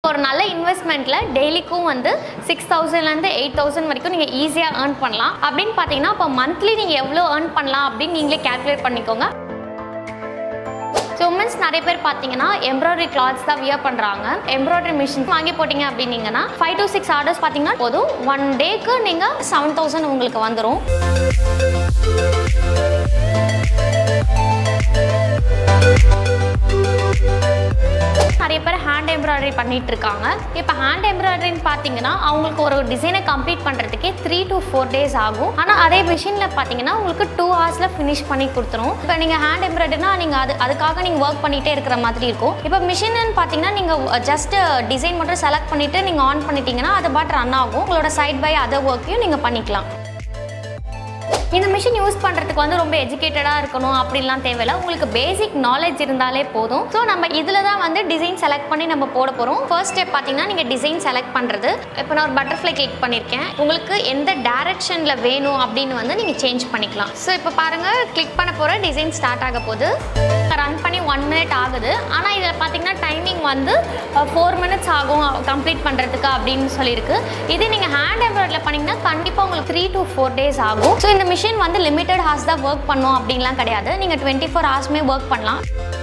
ஒரு நல்ல இன்வெஸ்ட்மெண்ட்டில் டெய்லிக்கும் வந்து சிக்ஸ் தௌசண்ட்லேருந்து எயிட் தௌசண்ட் வரைக்கும் நீங்கள் ஈஸியாக ஏர்ன் பண்ணலாம் அப்படின்னு பார்த்தீங்கன்னா இப்போ மந்த்லி நீங்கள் எவ்வளோ ஏர்ன் பண்ணலாம் அப்படின்னு நீங்களே கேல்குலேட் பண்ணிக்கோங்க ஸோ உமன்ஸ் நிறைய பேர் பார்த்தீங்கன்னா எம்ப்ராய்டரி கிளாத்ஸ் தான் வியர் பண்ணுறாங்க எம்ப்ராய்டரி மிஷின் வாங்கி போட்டிங்க அப்படின்னீங்கன்னா ஃபைவ் டு சிக்ஸ் ஆர்டர்ஸ் பார்த்தீங்கன்னா போதும் ஒன் டேக்கு நீங்கள் செவன் தௌசண்ட் உங்களுக்கு வந்துடும் நிறைய பேர் ஹேண்ட் எம்ப்ராய்டரி பண்ணிட்டு இருக்காங்க இப்போ ஹேண்ட் எம்ப்ராய்டரின்னு பார்த்தீங்கன்னா அவங்களுக்கு ஒரு டிசைனை கம்ப்ளீட் பண்ணுறதுக்கே த்ரீ டு ஃபோர் டேஸ் ஆகும் ஆனால் அதே மிஷினில் பார்த்தீங்கன்னா உங்களுக்கு டூ ஹவர்ஸில் ஃபினிஷ் பண்ணி கொடுத்துரும் இப்போ நீங்கள் ஹேண்ட் எம்ப்ராய்டரினா நீங்கள் அது அதுக்காக நீங்கள் ஒர்க் பண்ணிகிட்டே இருக்கிற மாதிரி இருக்கும் இப்போ மிஷின்னு பார்த்தீங்கன்னா நீங்கள் ஜஸ்ட் டிசைன் மட்டும் செலக்ட் பண்ணிவிட்டு நீங்கள் ஆன் பண்ணிட்டீங்கன்னா அது பாட் ரன் ஆகும் உங்களோட சைட் பை அதர் ஒர்க்கையும் நீங்கள் பண்ணிக்கலாம் இந்த மிஷின் யூஸ் பண்ணுறதுக்கு வந்து ரொம்ப எஜுகேட்டடாக இருக்கணும் அப்படிலாம் தேவையில்ல உங்களுக்கு பேசிக் நாலேஜ் இருந்தாலே போதும் ஸோ நம்ம இதில் தான் வந்து டிசைன் செலக்ட் பண்ணி நம்ம போட போகிறோம் ஃபர்ஸ்ட் ஸ்டெப் பார்த்தீங்கன்னா நீங்கள் டிசைன் செலக்ட் பண்ணுறது இப்போ நான் ஒரு பட்டர்ஃப்ளை கிளிக் பண்ணியிருக்கேன் உங்களுக்கு எந்த டைரக்ஷனில் வேணும் அப்படின்னு வந்து நீங்கள் சேஞ்ச் பண்ணிக்கலாம் ஸோ இப்போ பாருங்கள் கிளிக் பண்ண போகிற டிசைன் ஸ்டார்ட் ஆக போகுது ரன் பண்ணி ஒன் மினிட் ஆகுது ஆனால் இதில் பார்த்தீங்கன்னா டைமிங் வந்து ஃபோர் மினிட்ஸ் ஆகும் கம்ப்ளீட் பண்ணுறதுக்கு அப்படின்னு சொல்லியிருக்கு இது நீங்கள் ஹேண்ட் எம்ப்ராய்டரியில் பண்ணிங்கன்னா கண்டிப்பாக உங்களுக்கு த்ரீ டு ஃபோர் டேஸ் ஆகும் ஸோ இந்த மிஷின் வந்து லிமிட்டட் ஹார்ஸ் தான் ஒர்க் பண்ணும் அப்படின்லாம் கிடையாது நீங்கள் டுவெண்ட்டி ஃபோர் ஹவர்ஸ்மே ஒர்க் பண்ணலாம்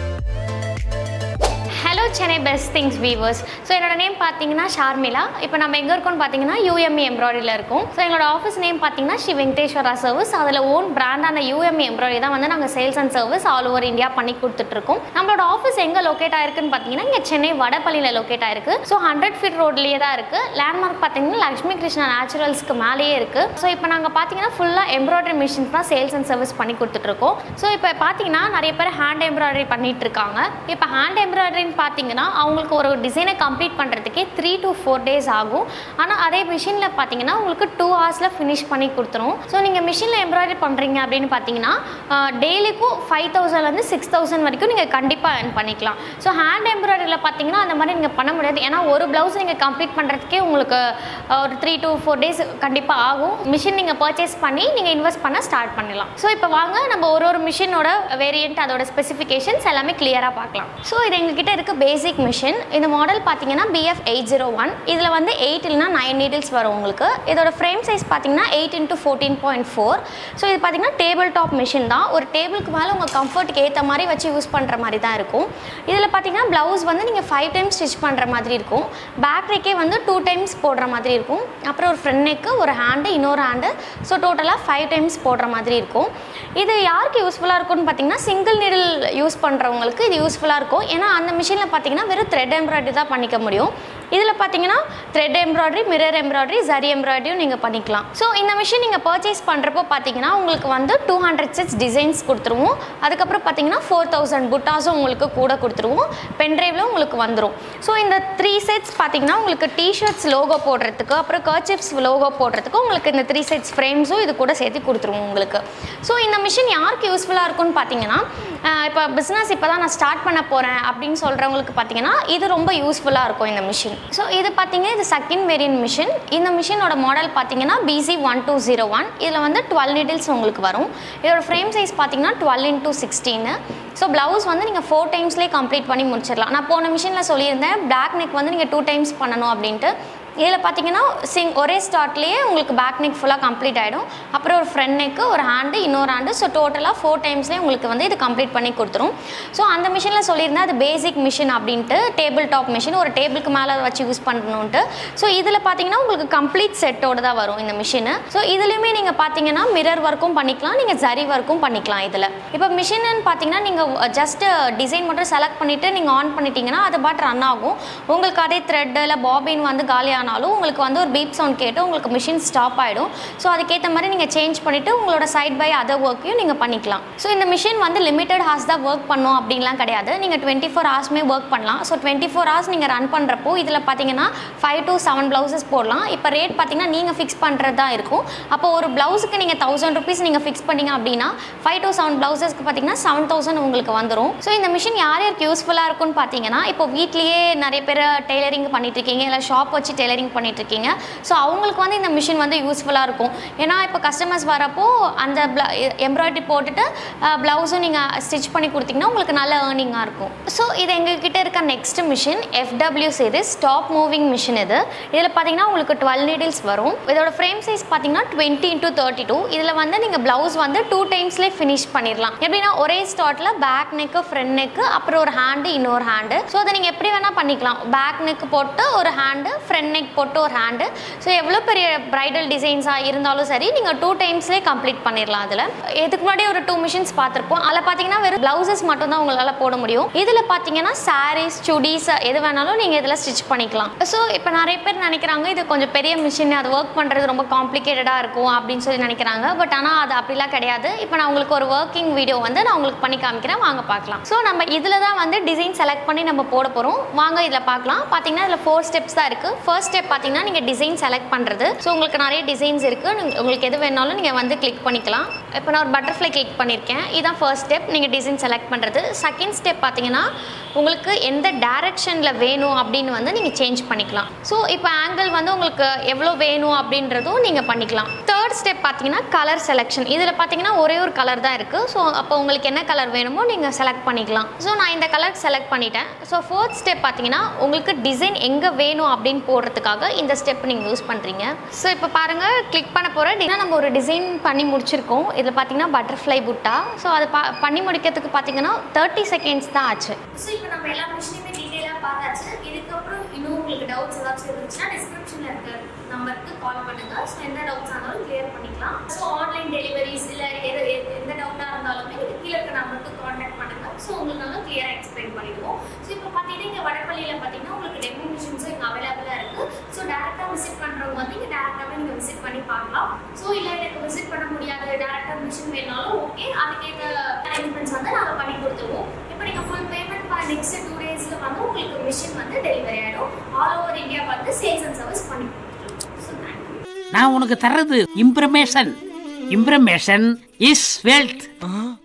hello Chennai best things weavers so என்னோட நேம் பார்த்தீங்கன்னா ஷார்மிளா இப்போ நம்ம எங்கே இருக்கோம்னு பார்த்தீங்கன்னா யூஎம்இ எம்ப்ராய்டரியில் இருக்கும் ஸோ எங்களோட ஆஃபீஸ் நேம் பார்த்தீங்கன்னா ஸ்ரீ வெங்கடேஸ்வரா சர்வீஸ் அதில் ஓன் பிராண்டான யூஎம்இ எம்ப்ராய்டரி தான் வந்து நாங்கள் sales and service all over India பண்ணி கொடுத்துட்ருக்கோம் நம்மளோட ஆஃபீஸ் எங்கே லொக்கேட் ஆயிருக்குன்னு பார்த்தீங்கன்னா இங்கே சென்னை வடபள்ளியில் லொக்கேட் ஆயிருக்கு ஸோ ஹண்ட்ரட் ஃபீட் ரோட்லேயே தான் இருக்குது லேண்ட்மார்க் பார்த்தீங்கன்னா லக்ஷ்மி கிருஷ்ணா நேச்சுரல்ஸ்க்கு மேலேயே இருக்குது ஸோ இப்போ நாங்கள் பார்த்தீங்கன்னா ஃபுல்லாக எம்ப்ராய்டரி மிஷின்ஸ் தான் சேல்ஸ் அண்ட் சர்வீஸ் பண்ணி கொடுத்துட்ருக்கோம் ஸோ இப்போ பார்த்தீங்கன்னா நிறைய பேர் ஹேண்ட் எம்ப்ராய்டரி பண்ணிட்டு இருக்காங்க இப்போ ஹேண்ட் எம்ப்ராய்டரின்னு பார்த்தீங்கன்னா அவங்களுக்கு ஒரு டிசைனை கம்ப்ளீட் பண்ணுறதுக்கே த்ரீ டு ஃபோர் டேஸ் ஆகும் ஆனால் அதே மிஷினில் பார்த்தீங்கன்னா உங்களுக்கு டூ ஹவர்ஸில் ஃபினிஷ் பண்ணி கொடுத்துரும் ஸோ நீங்கள் மிஷினில் எம்ப்ராய்டரி பண்ணுறீங்க அப்படின்னு பார்த்தீங்கன்னா டெய்லிக்கும் ஃபைவ் தௌசண்ட்லேருந்து சிக்ஸ் தௌசண்ட் வரைக்கும் நீங்கள் கண்டிப்பாக earn பண்ணிக்கலாம் ஸோ ஹேண்ட் எம்ப்ராய்டரியில் பார்த்தீங்கன்னா அந்த மாதிரி நீங்கள் பண்ண முடியாது ஏன்னா ஒரு ப்ளவுஸ் நீங்கள் கம்ப்ளீட் பண்ணுறதுக்கே உங்களுக்கு அஹ், ஒரு த்ரீ டு ஃபோர் டேஸ் கண்டிப்பாக ஆகும் மிஷின் நீங்கள் பர்ச்சேஸ் பண்ணி நீங்கள் இன்வெஸ்ட் பண்ண ஸ்டார்ட் பண்ணலாம் ஸோ இப்போ வாங்க நம்ம ஒரு ஒரு மிஷினோட வேரியண்ட் அதோட ஸ்பெசிஃபிகேஷன்ஸ் எல்லாமே கிளியராக பார்க்கலாம் ஸோ இது எங்ககிட்ட இருக்க பேசிக் மிஷின் இந்த மாடல் பார்த்தீங்கன்னா பிஎஃப் எயிட் ஜீரோ ஒன் இதில் வந்து எயிட் இல்லைனா நைன் நீடில்ஸ் வரும் உங்களுக்கு இதோட ஃப்ரேம் சைஸ் பார்த்தீங்கன்னா eight into fourteen point four so இது பார்த்தீங்கன்னா டேபிள் டாப் மிஷின் தான் ஒரு டேபிளுக்கு மேலே உங்கள் கம்ஃபர்ட்டுக்கு ஏற்ற மாதிரி வச்சு யூஸ் பண்ணுற மாதிரி தான் இருக்கும் இதில் பார்த்தீங்கன்னா ப்ளவுஸ் வந்து நீங்கள் ஃபைவ் டைம்ஸ் ஸ்டிச் பண்ணுற மாதிரி இருக்கும் பேக் நெக்கே வந்து டூ டைம்ஸ் போடுற மாதிரி இருக்கும் அப்புறம் ஒரு ஃப்ரண்ட் நெக்கு ஒரு ஹேண்டு இன்னொரு ஹேண்டு ஸோ டோட்டலாக ஃபைவ் டைம்ஸ் போடுற மாதிரி இருக்கும் இது யாருக்கு யூஸ்ஃபுல்லாக இருக்கும்னு பார்த்தீங்கன்னா சிங்கிள் நீடில் யூஸ் பண்ணுறவங்களுக்கு இது யூஸ்ஃபுல்லாக இருக்கும் ஏன்னா அந்த மிஷினில் பார்த்தீங்கன்னா வெறும் த்ரெட் எம்ப்ராய்டரி தான் பண்ணிக்க முடியும் இதில் பார்த்தீங்கன்னா thread embroidery mirror embroidery zari எம்ப்ராய்டரியும் நீங்கள் பண்ணிக்கலாம் ஸோ இந்த மிஷின் நீங்கள் பர்ச்சேஸ் பண்ணுறப்போ பார்த்தீங்கன்னா உங்களுக்கு வந்து டூ ஹண்ட்ரட் செட்ஸ் டிசைன்ஸ் கொடுத்துருவோம் அதுக்கப்புறம் பார்த்தீங்கன்னா ஃபோர் தௌசண்ட் புட்டாஸும் உங்களுக்கு கூட கொடுத்துருவோம் பென்ட்ரைவில் உங்களுக்கு வந்துடும் ஸோ இந்த த்ரீ செட்ஸ் பார்த்தீங்கன்னா உங்களுக்கு டிஷர்ட்ஸ் லோகோ போடுறதுக்கு அப்புறம் கர்ச்சிப்ஸ் லோகோ போடுறதுக்கு உங்களுக்கு இந்த த்ரீ செட்ஸ் ஃப்ரேம்ஸும் இது கூட சேர்த்து கொடுத்துருவோம் உங்களுக்கு ஸோ இந்த மிஷின் யாருக்கு யூஸ்ஃபுல்லாக இருக்கும்னு பார்த்தீங்கன்னா இப்போ பிஸ்னஸ் இப்போ தான் நான் ஸ்டார்ட் பண்ண போகிறேன் அப்படின்னு சொல்கிறவங்களுக்கு பார்த்தீங்கன்னா இது ரொம்ப யூஸ்ஃபுல்லாக இருக்கும் இந்த மிஷின் ஸோ இது பார்த்தீங்கன்னா இது செகண்ட் வேரியன்ட் மிஷின் இந்த மிஷினோட மாடல் பார்த்தீங்கன்னா PC one two zero one இதில் வந்து டுவெல் நீடில்ஸ் உங்களுக்கு வரும் இதோட ஃப்ரேம் சைஸ் பார்த்தீங்கன்னா twelve into sixteen so blouse வந்து நீங்கள் ஃபோர் டைம்ஸ்லேயே கம்ப்ளீட் பண்ணி முடிச்சிடலாம் நான் போன மிஷினில் சொல்லியிருந்தேன் பேக் நெக் வந்து நீங்கள் டூ டைம்ஸ் பண்ணணும் அப்படின்ட்டு இதில் பார்த்தீங்கன்னா சிங் ஒரே ஸ்டார்ட்லேயே உங்களுக்கு பேக் நெக் ஃபுல்லாக கம்ப்ளீட் ஆகிடும் அப்புறம் ஒரு ஃப்ரண்ட் நெக்கு ஒரு ஹேண்டு இன்னொரு ஹேண்டு ஸோ டோட்டலாக ஃபோர் டைம்ஸ்லேயே உங்களுக்கு வந்து இது கம்ப்ளீட் பண்ணி கொடுத்துரும் ஸோ அந்த மிஷினில் சொல்லியிருந்தேன் அது பேசிக் மிஷின் அப்படின்ட்டு டேபிள் டாப் மிஷின் ஒரு டேபிளுக்கு மேலே வச்சு யூஸ் பண்ணணுன்ட்டு ஸோ இதில் பார்த்தீங்கன்னா உங்களுக்கு கம்ப்ளீட் செட்டோட தான் வரும் இந்த மிஷினு ஸோ இதுலேயுமே நீங்கள் பார்த்தீங்கன்னா மிரர் ஒர்க்கும் பண்ணிக்கலாம் நீங்கள் ஜரி ஒர்க்கும் பண்ணிக்கலாம் இதில் இப்போ மிஷின்னு பார்த்தீங்கன்னா நீங்கள் ஜஸ்ட் டிசைன் மட்டும் செலக்ட் பண்ணிவிட்டு நீங்கள் ஆன் பண்ணிட்டீங்கன்னா அது பாட் ரன் ஆகும் உங்களுக்கு அதே த்ரெட் இல்லை பாபின் வந்து காலியானாலும் உங்களுக்கு வந்து ஒரு பீப் சவுண்ட் கேட்டு உங்களுக்கு மிஷின் ஸ்டாப் ஆகிடும் ஸோ அதுக்கேற்ற மாதிரி நீங்கள் சேஞ்ச் பண்ணிவிட்டு உங்களோட சைட் பை அதர் ஒர்க்கையும் நீங்கள் பண்ணிக்கலாம் ஸோ இந்த மிஷின் வந்து லிமிட்டட் ஹார்ஸ் தான் ஒர்க் பண்ணும் அப்படின்லாம் கிடையாது நீங்கள் டுவெண்ட்டி ஃபோர் ஹவர்ஸ்மே ஒர்க் பண்ணலாம் ஸோ டுவெண்ட்டி ஃபோர் ஹவர்ஸ் நீங்கள் ரன் பண்ணுறப்போ இதில் பார்த்தீங்கன்னா ஃபைவ் டு செவன் ப்ளவுசஸ் போடலாம் இப்போ ரேட் பார்த்தீங்கன்னா நீங்கள் ஃபிக்ஸ் பண்ணுறது தான் இருக்கும் அப்போ ஒரு ப்ளவுஸுக்கு நீங்கள் தௌசண்ட் ருபீஸ் நீங்கள் ஃபிக்ஸ் பண்ணீங்க அப்படின்னா ஃபைவ் டு செவன் ப்ளவுசஸ்க்கு பார்த்தீங்கன்னா செவன் தௌசண்ட் உங்களுக்கு வந்துடும் ஸோ இந்த மிஷின் யார் யாருக்கு யூஸ்ஃபுல்லாக இருக்கும்னு பார்த்தீங்கன்னா இப்போ வீட்லேயே நிறைய பேர் டெய்லரிங் பண்ணிட்டு இருக்கீங்க இல்லை ஷாப் வச்சு டெய்லரிங் டெய்லரிங் பண்ணிட்டு இருக்கீங்க ஸோ அவங்களுக்கு வந்து இந்த மிஷின் வந்து யூஸ்ஃபுல்லாக இருக்கும் ஏன்னா இப்போ கஸ்டமர்ஸ் வரப்போ அந்த எம்ப்ராய்டரி போட்டுட்டு ப்ளவுஸும் நீங்கள் ஸ்டிச் பண்ணி கொடுத்தீங்கன்னா உங்களுக்கு நல்ல ஏர்னிங்காக இருக்கும் ஸோ இது எங்ககிட்ட இருக்க next machine FW series stop moving machine இது இதில் பார்த்தீங்கன்னா உங்களுக்கு டுவெல் நீடில்ஸ் வரும் இதோட ஃப்ரேம் சைஸ் பார்த்தீங்கன்னா டுவெண்ட்டி இன்ட்டு தேர்ட்டி டூ இதில் வந்து நீங்கள் ப்ளவுஸ் வந்து டூ டைம்ஸ்லேயே ஃபினிஷ் பண்ணிடலாம் எப்படின்னா ஒரே ஸ்டார்ட்டில் பேக் நெக்கு ஃப்ரண்ட் நெக்கு அப்புறம் ஒரு ஹேண்டு இன்னொரு ஹேண்டு ஸோ அதை நீங்கள் எப்படி வேணால் பண்ணிக்கலாம் பேக் நெக் போட்டு ஒரு ஹேண்டு ஃப்ரண்ட் நெக் போட்டு ஒரு ஹேண்டு ஸோ எவ்வளோ பெரிய ப்ரைடல் டிசைன்ஸாக இருந்தாலும் சரி நீங்கள் டூ டைம்ஸ்லேயே கம்ப்ளீட் பண்ணிடலாம் அதில் இதுக்கு முன்னாடி ஒரு டூ மிஷின்ஸ் பார்த்துருப்போம் அதில் பார்த்தீங்கன்னா வெறும் ப்ளவுசஸ் மட்டும் தான் உங்களால் போட முடியும் இதில் பார்த்தீங்கன்னா சாரீஸ் சுடிஸ் எது வேணாலும் நீங்கள் இதில் ஸ்டிச் பண்ணிக்கலாம் ஸோ இப்போ நிறைய பேர் நினைக்கிறாங்க இது கொஞ்சம் பெரிய மிஷின் அது ஒர்க் பண்ணுறது ரொம்ப காம்ப்ளிகேட்டடாக இருக்கும் அப்படின்னு சொல்லி நினைக்கிறாங்க பட் ஆனால் அது அப்படிலாம் கிடையாது இப்போ நான் உங்களுக்கு ஒரு ஒர்க்கிங் வீடியோ வந்து நான் உங்களுக்கு பண்ணி காமிக்கிறேன் வாங்க பார்க்கலாம் ஸோ நம்ம இதில் தான் வந்து டிசைன் செலக்ட் பண்ணி நம்ம போட போகிறோம் வாங்க இதில் பார்க்கலாம் பார்த்தீங்கன்னா இதில் ஃபோர் ஸ்டெப்ஸ் தான் இருக்குது ஃபர்ஸ்ட் ஸ்டெப் பார்த்தீங்கன்னா நீங்கள் டிசைன் செலக்ட் பண்ணுறது ஸோ உங்களுக்கு நிறைய டிசைன்ஸ் இருக்குது உங்களுக்கு எது வேணாலும் நீங்கள் வந்து கிளிக் பண்ணிக்கலாம் இப்போ நான் ஒரு பட்டர்ஃப்ளை கிளிக் பண்ணியிருக்கேன் இதான் ஃபர்ஸ்ட் ஸ்டெப் நீங்கள் டிசைன் செலக்ட் பண்ணுறது செகண்ட் ஸ்டெப் பார்த்தீங்கன்னா உங்களுக்கு எந்த டைரக்ஷனில் வேணும் அப்படின்னு வந்து நீங்கள் சேஞ்ச் பண்ணிக்கலாம் ஸோ இப்போ ஆங்கிள் வந்து உங்களுக்கு எவ்வளோ வேணும் அப்படின்றதும் நீங்கள் பண்ணிக்கலாம் தேர்ட் ஸ்டெப் பார்த்தீங்கன்னா கலர் செலெக்ஷன் இதில் பார்த்தீங்கன்னா ஒரே ஒரு கலர் தான் இருக்குது ஸோ அப்போ உங்களுக்கு என்ன கலர் வேணுமோ நீங்கள் செலக்ட் பண்ணிக்கலாம் ஸோ நான் இந்த கலர் செலக்ட் பண்ணிட்டேன் ஸோ ஃபோர்த் ஸ்டெப் பார்த்தீங்கன்னா உங்களுக்கு டிசைன் எங்கே வேணும் அப்படின்னு போடுறதுக்காக இந்த ஸ்டெப் நீங்கள் யூஸ் பண்ணுறீங்க ஸோ இப்போ பாருங்கள் கிளிக் பண்ண போகிற நம்ம ஒரு டிசைன் பண்ணி முடிச்சிருக்கோம் இதில் பார்த்தீங்கன்னா பட்டர்ஃப்ளை புட்டா ஸோ அதை பா பண்ணி முடிக்கிறதுக்கு பார்த்தீங்கன்னா தேர்ட்டி செகண்ட்ஸ் தான் ஆச்சு ஸோ இப்போ நம்ம எல்லா மிஷினுமே டீட்டெயிலாக பார்த்தாச்சு இதுக்கப்புறம் இன்னும் உங்களுக்கு டவுட்ஸ் ஏதாச்சும் இருந்துச்சுன்னா டிஸ்கிரிப்ஷனில் இருக்க நம்பருக்கு கால் பண்ணுங்க ஸோ எந்த டவுட்ஸ் இருந்தாலும் கிளியர் பண்ணிக்கலாம் ஸோ ஆன்லைன் டெலிவரிஸ் இல்லை எது எது- எந்த டவுட்டாக இருந்தாலுமே நீங்கள் கீழே இருக்க நம்பருக்கு காண்டாக்ட் பண்ணுங்க ஸோ உங்களுக்கு நாங்கள் கிளியராக எக்ஸ்பிளைன் பண்ணிடுவோம் ஸோ இப்போ பார்த்தீங்கன்னா இங்கே வடப்பள்ளியில் பார்த்தீங்கன்னா உங்களுக்கு டெமோ மிஷின்ஸும் இங்கே அவைலபிளாக இருக்குது ஸோ டேரெக்டாக விசிட் பண்ணுறவங்க வந்து இங்கே டேரெக்டாகவே நீங்கள் விசிட் பண்ணி பார்க்கலாம் ஸோ இல்லை எனக்கு விசிட் பண்ண முடியாது டேரெக்டாக மிஷின் வேணாலும் ஓகே அதுக்கேற்ற அரேஞ்ச்மெண்ட்ஸ் வந்து நாங்கள் பண்ணி கொடுத்துருவோம் இப்போ நீங்கள் ஃபுல் பேமெண்ட் பண்ண நெக்ஸ்ட் டூ டேஸில் வந்து உங்களுக்கு மிஷின் வந்து டெலிவரி ஆகிடும் ஆல் ஓவர் இந்தியா வந்து சேல்ஸ் அண்ட் சர்வீஸ் பண்ணி கொடுத்துருவோம் ஸோ தேங்க்யூ நான் உனக்கு தர்றது இம்ப்ரமேஷன் இம்ப்ரமேஷன் இஸ் வெல்த்